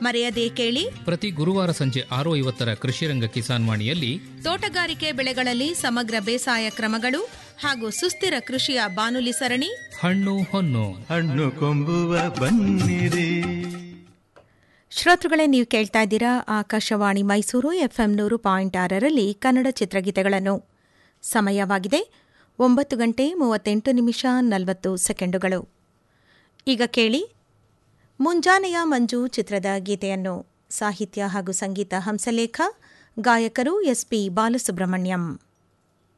ಮರೆಯದೇ ಕೇಳಿ ಪ್ರತಿ ಗುರುವಾರ ಸಂಜೆ ಆರು ಐವತ್ತರ ಕೃಷಿರಂಗ ಕಿಸಾನ್ ವಾಣಿಯಲ್ಲಿ ತೋಟಗಾರಿಕೆ ಬೆಳೆಗಳಲ್ಲಿ ಸಮಗ್ರ ಬೇಸಾಯ ಕ್ರಮಗಳು ಹಾಗೂ ಸುಸ್ಥಿರ ಕೃಷಿಯ ಬಾನುಲಿ ಸರಣಿ ಹಣ್ಣು ಹೊನ್ನು ಹಣ್ಣು ಕೊಂಬುವ ಬನ್ನಿರಿ ಶ್ರೋತೃಗಳೇ ನೀವು ಕೇಳ್ತಾ ಇದ್ದೀರಾ ಆಕಾಶವಾಣಿ ಮೈಸೂರು ಎಫ್ಎಂ ನೂರು ಪಾಯಿಂಟ್ ಆರರಲ್ಲಿ ಕನ್ನಡ ಚಿತ್ರಗೀತೆಗಳನ್ನು ಸಮಯವಾಗಿದೆ ಒಂಬತ್ತು ಗಂಟೆ ಮೂವತ್ತೆಂಟು ನಿಮಿಷ ನಲವತ್ತು ಸೆಕೆಂಡುಗಳು ಈಗ ಕೇಳಿ ಮುಂಜಾನೆಯ ಮಂಜು ಚಿತ್ರದ ಗೀತೆಯನ್ನು ಸಾಹಿತ್ಯ ಹಾಗೂ ಸಂಗೀತ ಹಂಸಲೇಖ ಗಾಯಕರು ಎಸ್ಪಿ ಬಾಲಸುಬ್ರಹ್ಮಣ್ಯಂ